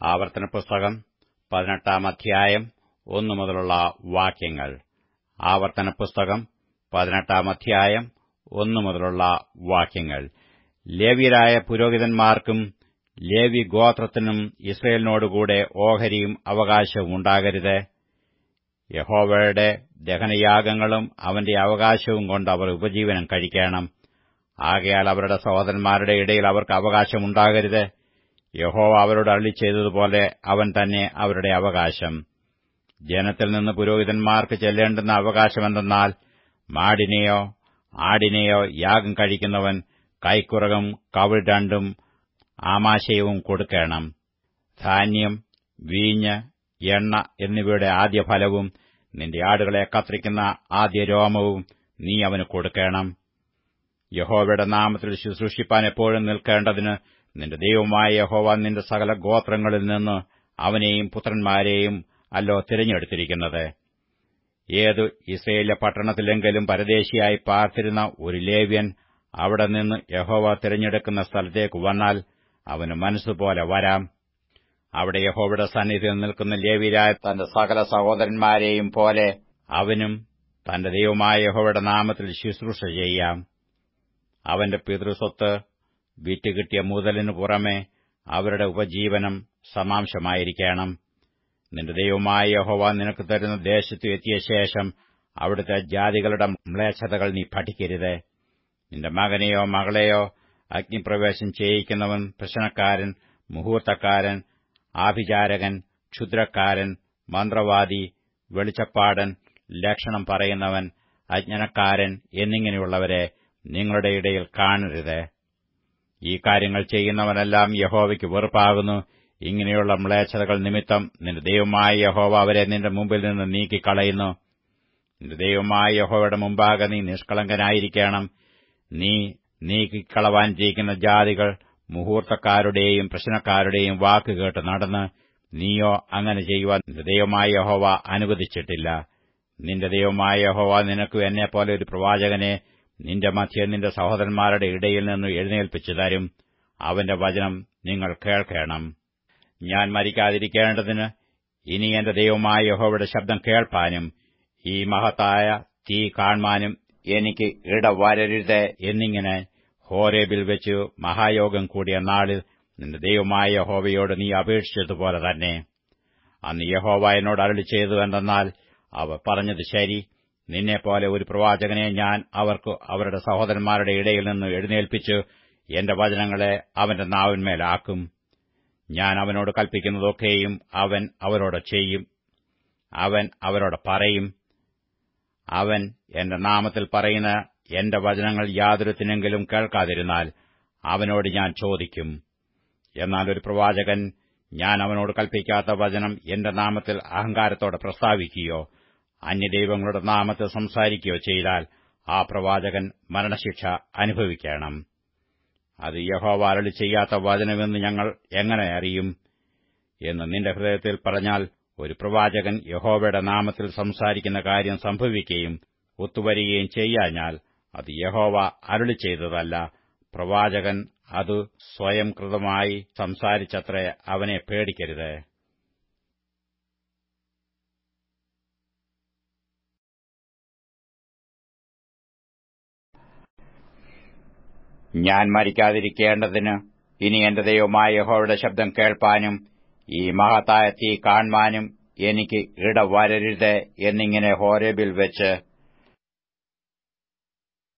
ആവർത്തന പുസ്തകം പതിനെട്ടാം അധ്യായം ഒന്നു മുതലുള്ള വാക്യങ്ങൾ ആവർത്തന പുസ്തകം പതിനെട്ടാം അധ്യായം ഒന്നു മുതലുള്ള വാക്യങ്ങൾ ലേവ്യരായ പുരോഹിതന്മാർക്കും ലേവി ഗോത്രത്തിനും ഇസ്രയേലിനോടുകൂടെ ഓഹരിയും അവകാശവും ഉണ്ടാകരുത് യഹോവയുടെ ദഹനയാഗങ്ങളും അവന്റെ അവകാശവും കൊണ്ട് അവർ ഉപജീവനം കഴിക്കണം ആകയാൽ അവരുടെ സഹോദരന്മാരുടെ ഇടയിൽ അവർക്ക് അവകാശമുണ്ടാകരുത് യഹോവ അവരോട് അള്ളി ചെയ്തതുപോലെ അവൻ തന്നെ അവരുടെ അവകാശം ജനത്തിൽ നിന്ന് പുരോഹിതന്മാർക്ക് ചെല്ലേണ്ടുന്ന അവകാശമെന്തെന്നാൽ മാടിനെയോ ആടിനെയോ യാഗം കഴിക്കുന്നവൻ കൈക്കുറകും കവിൾ രണ്ടും ആമാശയവും കൊടുക്കണം ധാന്യം വീഞ്ഞ് എണ്ണ എന്നിവയുടെ ആദ്യ ഫലവും നിന്റെ ആടുകളെ കത്തിരിക്കുന്ന ആദ്യ രോമവും നീ അവന് കൊടുക്കണം യഹോവയുടെ നാമത്തിൽ ശുശ്രൂഷിപ്പാൻ എപ്പോഴും നിൽക്കേണ്ടതിന് നിന്റെ ദൈവമായ യഹോവ നിന്റെ സകല ഗോത്രങ്ങളിൽ നിന്ന് അവനെയും പുത്രന്മാരെയും അല്ലോ തിരഞ്ഞെടുത്തിരിക്കുന്നത് ഏതു ഇസ്രയേലിലെ പട്ടണത്തിലെങ്കിലും പരദേശിയായി പാർത്തിരുന്ന ഒരു ലേവ്യൻ അവിടെ നിന്ന് യഹോവ തിരഞ്ഞെടുക്കുന്ന സ്ഥലത്തേക്ക് വന്നാൽ അവന് മനസ്സുപോലെ വരാം അവിടെ യഹോവയുടെ സന്നിധിയിൽ നിൽക്കുന്ന ലേവിരായ തന്റെ സകല സഹോദരന്മാരെയും പോലെ അവനും തന്റെ ദൈവമായ യഹോവയുടെ നാമത്തിൽ ശുശ്രൂഷ ചെയ്യാം അവന്റെ പിതൃസ്വത്ത് വിറ്റുകിട്ടിയ മുതലിനു പുറമെ അവരുടെ ഉപജീവനം സമാംശമായിരിക്കണം നിന്റെ ദൈവമായ യഹോവ നിനക്ക് തരുന്ന ദേശത്തു എത്തിയ ശേഷം അവിടുത്തെ ജാതികളുടെ മ്ലേച്ഛതകൾ നീ പഠിക്കരുത് നിന്റെ മകനെയോ മകളെയോ അഗ്നിപ്രവേശം ചെയ്യിക്കുന്നവൻ പ്രശ്നക്കാരൻ മുഹൂർത്തക്കാരൻ ആഭിചാരകൻ ക്ഷുദ്രക്കാരൻ മന്ത്രവാദി വെളിച്ചപ്പാടൻ ലക്ഷണം പറയുന്നവൻ അജ്ഞനക്കാരൻ എന്നിങ്ങനെയുള്ളവരെ നിങ്ങളുടെ ഇടയിൽ കാണരുത് ഈ കാര്യങ്ങൾ ചെയ്യുന്നവനെല്ലാം യഹോവയ്ക്ക് വെറുപ്പാകുന്നു ഇങ്ങനെയുള്ള മ്ലേച്ഛതകൾ നിമിത്തം നിന്റെ ദൈവമായ യഹോവ അവരെ നിന്റെ മുമ്പിൽ നിന്ന് നീക്കിക്കളയുന്നു നിന്റെ ദൈവമായ യഹോവയുടെ മുമ്പാകെ നീ നിഷ്കളങ്കനായിരിക്കണം നീ നീക്കിക്കളവാൻ ജയിക്കുന്ന ജാതികൾ മുഹൂർത്തക്കാരുടെയും പ്രശ്നക്കാരുടെയും വാക്ക് കേട്ട് നടന്ന് നീയോ അങ്ങനെ ചെയ്യുവാൻ നിന്റെ ദൈവമായ യഹോവ അനുവദിച്ചിട്ടില്ല നിന്റെ ദൈവമായ യഹോവ നിനക്ക് എന്നെപ്പോലെ ഒരു പ്രവാചകനെ നിന്റെ മധ്യ നിന്റെ സഹോദരന്മാരുടെ ഇടയിൽ നിന്ന് എഴുന്നേൽപ്പിച്ചു തരും അവന്റെ വചനം നിങ്ങൾ കേൾക്കണം ഞാൻ മരിക്കാതിരിക്കേണ്ടതിന് ഇനി എന്റെ ദൈവമായ യഹോവയുടെ ശബ്ദം കേൾപ്പാനും ഈ മഹത്തായ തീ കാണുവാനും എനിക്ക് ഇടവരരുത് എന്നിങ്ങനെ ഹോരേബിൽ വെച്ച് മഹായോഗം കൂടിയ നാളിൽ നിന്റെ ദൈവമായ യഹോവയോട് നീ അപേക്ഷിച്ചതുപോലെ തന്നെ അന്ന് യഹോവ എന്നോട് അരളി ചെയ്തു എന്തെന്നാൽ അവർ പറഞ്ഞത് ശരി നിന്നെപ്പോലെ ഒരു പ്രവാചകനെ ഞാൻ അവർക്ക് അവരുടെ സഹോദരന്മാരുടെ ഇടയിൽ നിന്ന് എഴുന്നേൽപ്പിച്ച് എന്റെ വചനങ്ങളെ അവന്റെ നാവിന്മേലാക്കും ഞാൻ അവനോട് കൽപ്പിക്കുന്നതൊക്കെയും അവൻ അവരോട് ചെയ്യും അവൻ അവരോട് പറയും അവൻ എന്റെ നാമത്തിൽ പറയുന്ന എന്റെ വചനങ്ങൾ യാതൊരുത്തിനെങ്കിലും കേൾക്കാതിരുന്നാൽ അവനോട് ഞാൻ ചോദിക്കും എന്നാൽ ഒരു പ്രവാചകൻ ഞാൻ അവനോട് കൽപ്പിക്കാത്ത വചനം എന്റെ നാമത്തിൽ അഹങ്കാരത്തോടെ പ്രസ്താവിക്കുകയോ അന്യദൈവങ്ങളുടെ നാമത്തിൽ സംസാരിക്കുകയോ ചെയ്താൽ ആ പ്രവാചകൻ മരണശിക്ഷ അനുഭവിക്കണം അത് യഹോവ അരളി ചെയ്യാത്ത വചനമെന്ന് ഞങ്ങൾ എങ്ങനെ അറിയും എന്ന് നിന്റെ ഹൃദയത്തിൽ പറഞ്ഞാൽ ഒരു പ്രവാചകൻ യഹോവയുടെ നാമത്തിൽ സംസാരിക്കുന്ന കാര്യം സംഭവിക്കുകയും ഒത്തുവരികയും ചെയ്യാഞ്ഞാൽ അത് യഹോവ അരുളി ചെയ്തതല്ല പ്രവാചകൻ അത് സ്വയം കൃതമായി സംസാരിച്ചത്രേ അവനെ പേടിക്കരുത് ഞാൻ മരിക്കാതിരിക്കേണ്ടതിന് ഇനി എന്റെ ദൈവമായ യഹോവയുടെ ശബ്ദം കേൾപ്പാനും ഈ മഹത്തായ തീ കാണുവാനും എനിക്ക് ഇടവരരുത് എന്നിങ്ങനെ ഹോരേബിൽ വെച്ച്